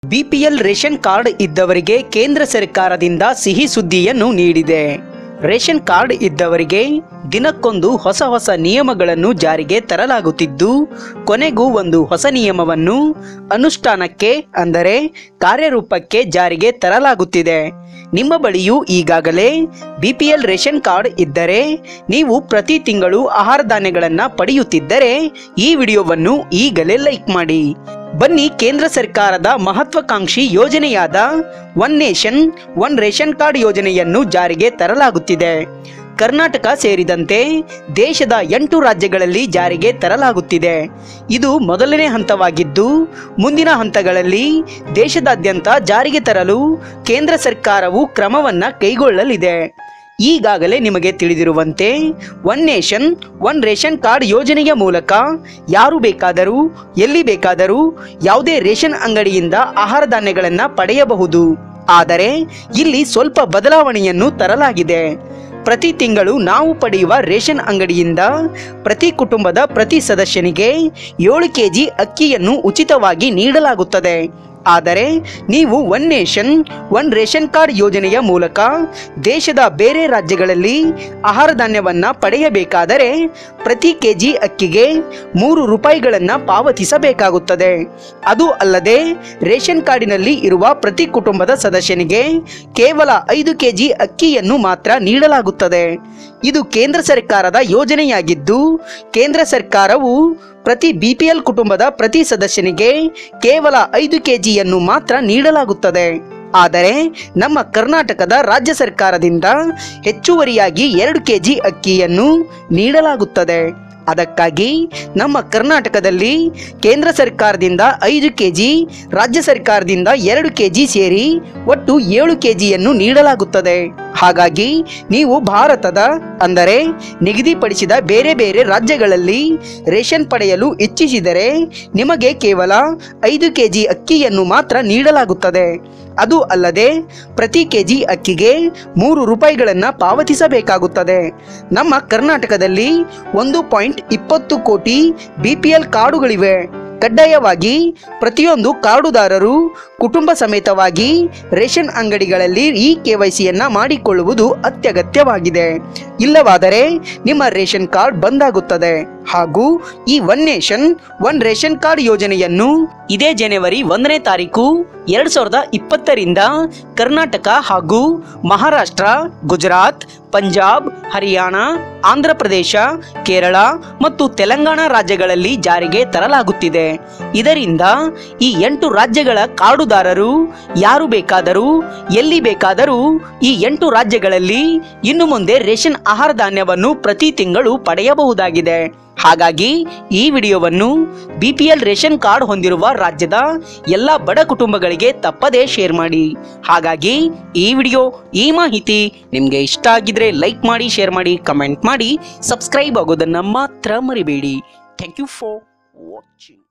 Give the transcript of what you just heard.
BPL ration card ಇದ್ದವರಿಗೆ ಕೇಂದ್ರ ಸರ್ಕಾರದಿಂದ ಸಿಹಿ ಸುದ್ದಿಯನ್ನು ನೀಡಿದೆ ರೇಷನ್ ಕಾರ್ಡ್ ಇದ್ದವರಿಗೆ ದಿನಕ್ಕೊಂದು ಹೊಸ ಹೊಸ ನಿಯಮಗಳನ್ನು ಜಾರಿಗೆ ತರಲಾಗುತ್ತಿದ್ದು ಕೊನೆಗೂ ಒಂದು ಹೊಸ ನಿಯಮವನ್ನು ಅನುಷ್ಠಾನಕ್ಕೆ ಅಂದರೆ ಕಾರ್ಯರೂಪಕ್ಕೆ ಜಾರಿಗೆ ತರಲಾಗುತ್ತಿದೆ ನಿಮ್ಮ ಬಳಿಯೂ ಈಗಾಗಲೇ ಬಿಪಿಎಲ್ ರೇಷನ್ ಕಾರ್ಡ್ ಇದ್ದರೆ ನೀವು ಪ್ರತಿ ತಿಂಗಳು ಆಹಾರ ಧಾನ್ಯಗಳನ್ನು ಪಡೆಯುತ್ತಿದ್ದರೆ ಈ ವಿಡಿಯೋವನ್ನು ಈಗಲೇ ಲೈಕ್ ಮಾಡಿ ಬನ್ನಿ ಕೇಂದ್ರ ಸರ್ಕಾರದ ಮಹತ್ವಾಕಾಂಕ್ಷಿ ಯೋಜನೆಯಾದ one nation one ration card ಯೋಜನೆಯನ್ನು ಜಾರಿಗೆ ತರಲಾಗುತ್ತಿದೆ ಕರ್ನಾಟಕ ಸೇರಿದಂತೆ ದೇಶದ ಎಂಟು ರಾಜ್ಯಗಳಲ್ಲಿ ಜಾರಿಗೆ ತರಲಾಗುತ್ತಿದೆ ಇದು ಮೊದಲನೇ ಹಂತವಾಗಿದ್ದು ಮುಂದಿನ ಹಂತಗಳಲ್ಲಿ ದೇಶದಾದ್ಯಂತ ಜಾರಿಗೆ ತರಲು ಕೇಂದ್ರ ಸರ್ಕಾರವು ಕ್ರಮವನ್ನು ಕೈಗೊಳ್ಳಲಿದೆ ಈಗಾಗಲೇ ನಿಮಗೆ ತಿಳಿದಿರುವಂತೆ one nation one ration card ಯೋಜನೆಯ ಮೂಲಕ ಯಾರು ಬೇಕಾದರೂ ಎಲ್ಲಿ ಬೇಕಾದರೂ ಯಾವುದೇ ರೇಷನ್ ಅಂಗಡಿಯಿಂದ ಆಹಾರ ಧಾನ್ಯಗಳನ್ನು ಪಡೆಯಬಹುದು ಆದರೆ ಇಲ್ಲಿ ಸ್ವಲ್ಪ ಬದಲಾವಣೆಯನ್ನು ತರಲಾಗಿದೆ ಪ್ರತಿ ತಿಂಗಳು ನಾವು ಪಡೆಯುವ ರೇಷನ್ ಅಂಗಡಿಯಿಂದ ಪ್ರತಿ ಕುಟುಂಬದ ಪ್ರತಿ ಸದಸ್ಯನಿಗೆ ಏಳು ಕೆಜಿ ಅಕ್ಕಿಯನ್ನು ಉಚಿತವಾಗಿ ನೀಡಲಾಗುತ್ತದೆ ಆದರೆ ನೀವು one nation one ration card ಯೋಜನೆಯ ಮೂಲಕ ದೇಶದ ಬೇರೆ ರಾಜ್ಯಗಳಲ್ಲಿ ಆಹಾರ ಧಾನ್ಯವನ್ನು ಪಡೆಯಬೇಕಾದರೆ ಪ್ರತಿ ಕೆಜಿ ಅಕ್ಕಿಗೆ ಮೂರು ರೂಪಾಯಿಗಳನ್ನು ಪಾವತಿಸಬೇಕಾಗುತ್ತದೆ ಅದು ಅಲ್ಲದೆ ರೇಷನ್ ಕಾರ್ಡಿನಲ್ಲಿ ಇರುವ ಪ್ರತಿ ಕುಟುಂಬದ ಸದಸ್ಯನಿಗೆ ಕೇವಲ ಐದು ಕೆಜಿ ಅಕ್ಕಿಯನ್ನು ಮಾತ್ರ ನೀಡಲಾಗುತ್ತದೆ ಇದು ಕೇಂದ್ರ ಸರ್ಕಾರದ ಯೋಜನೆಯಾಗಿದ್ದು ಕೇಂದ್ರ ಸರ್ಕಾರವು ಪ್ರತಿ ಬಿಪಿಎಲ್ ಕುಟುಂಬದ ಪ್ರತಿ ಸದಸ್ಯನಿಗೆ ಕೇವಲ ಐದು ಕೆಜಿಯನ್ನು ಮಾತ್ರ ನೀಡಲಾಗುತ್ತದೆ ಆದರೆ ನಮ್ಮ ಕರ್ನಾಟಕದ ರಾಜ್ಯ ಸರ್ಕಾರದಿಂದ ಹೆಚ್ಚುವರಿಯಾಗಿ ಎರಡು ಕೆಜಿ ಅಕ್ಕಿಯನ್ನು ನೀಡಲಾಗುತ್ತದೆ ಅದಕ್ಕಾಗಿ ನಮ್ಮ ಕರ್ನಾಟಕದಲ್ಲಿ ಕೇಂದ್ರ ಸರ್ಕಾರದಿಂದ ಐದು ಕೆಜಿ ರಾಜ್ಯ ಸರ್ಕಾರದಿಂದ ಎರಡು ಕೆಜಿ ಸೇರಿ ಒಟ್ಟು ಏಳು ಕೆಜಿಯನ್ನು ನೀಡಲಾಗುತ್ತದೆ ಹಾಗಾಗಿ ನೀವು ಭಾರತದ ಅಂದರೆ ನಿಗದಿಪಡಿಸಿದ ಬೇರೆ ಬೇರೆ ರಾಜ್ಯಗಳಲ್ಲಿ ರೇಷನ್ ಪಡೆಯಲು ಇಚ್ಛಿಸಿದರೆ ನಿಮಗೆ ಕೇವಲ ಐದು ಕೆಜಿ ಅಕ್ಕಿಯನ್ನು ಮಾತ್ರ ನೀಡಲಾಗುತ್ತದೆ ಅದು ಅಲ್ಲದೆ ಪ್ರತಿ ಕೆಜಿ ಅಕ್ಕಿಗೆ ಮೂರು ರೂಪಾಯಿಗಳನ್ನು ಪಾವತಿಸಬೇಕಾಗುತ್ತದೆ ನಮ್ಮ ಕರ್ನಾಟಕದಲ್ಲಿ ಒಂದು ಪಾಯಿಂಟ್ ಇಪ್ಪತ್ತು ಕೋಟಿ ಬಿ ಪಿ ಎಲ್ ಕಾರ್ಡುಗಳಿವೆ ಕಡ್ಡಾಯವಾಗಿ ಪ್ರತಿಯೊಂದು ಕಾರ್ಡುದಾರರು ಕುಟುಂಬ ಸಮೇತವಾಗಿ ರೇಷನ್ ಅಂಗಡಿಗಳಲ್ಲಿ ಈ ಕೆ ವೈ ಸಿಯನ್ನು ಮಾಡಿಕೊಳ್ಳುವುದು ಅತ್ಯಗತ್ಯವಾಗಿದೆ ಇಲ್ಲವಾದರೆ ನಿಮ್ಮ ರೇಷನ್ ಕಾರ್ಡ್ ಬಂದಾಗುತ್ತದೆ ಹಾಗೂ ಈ one nation one ration card ಯೋಜನೆಯನ್ನು ಇದೇ ಜನವರಿ ಒಂದನೇ ತಾರೀಕು ಎರಡ್ ಸಾವಿರದ ಇಪ್ಪತ್ತರಿಂದ ಕರ್ನಾಟಕ ಹಾಗೂ ಮಹಾರಾಷ್ಟ್ರ ಗುಜರಾತ್ ಪಂಜಾಬ್ ಹರಿಯಾಣ ಆಂಧ್ರ ಪ್ರದೇಶ ಕೇರಳ ಮತ್ತು ತೆಲಂಗಾಣ ರಾಜ್ಯಗಳಲ್ಲಿ ಜಾರಿಗೆ ತರಲಾಗುತ್ತಿದೆ ಇದರಿಂದ ಈ ಎಂಟು ರಾಜ್ಯಗಳ ಕಾರ್ಡುದಾರರು ಯಾರು ಬೇಕಾದರೂ ಎಲ್ಲಿ ಬೇಕಾದರೂ ಈ ಎಂಟು ರಾಜ್ಯಗಳಲ್ಲಿ ಇನ್ನು ಮುಂದೆ ರೇಷನ್ ಆಹಾರ ಧಾನ್ಯವನ್ನು ಪ್ರತಿ ತಿಂಗಳು ಪಡೆಯಬಹುದಾಗಿದೆ ಹಾಗಾಗಿ ಈ ವಿಡಿಯೋವನ್ನು B P L ration card ಹೊಂದಿರುವ ರಾಜ್ಯದ ಎಲ್ಲ ಬಡ ಕುಟುಂಬಗಳಿಗೆ ತಪ್ಪದೇ ಶೇರ್ ಮಾಡಿ ಹಾಗಾಗಿ ಈ ವಿಡಿಯೋ ಈ ಮಾಹಿತಿ ನಿಮಗೆ ಇಷ್ಟ ಆಗಿದ್ರೆ ಲೈಕ್ ಮಾಡಿ ಶೇರ್ ಮಾಡಿ ಕಮೆಂಟ್ ಮಾಡಿ ಸಬ್ಸ್ಕ್ರೈಬ್ ಆಗೋದನ್ನು ಮಾತ್ರ ಮರಿಬೇಡಿ ಥ್ಯಾಂಕ್ ಯು ಫಾರ್ ವಾಚಿಂಗ್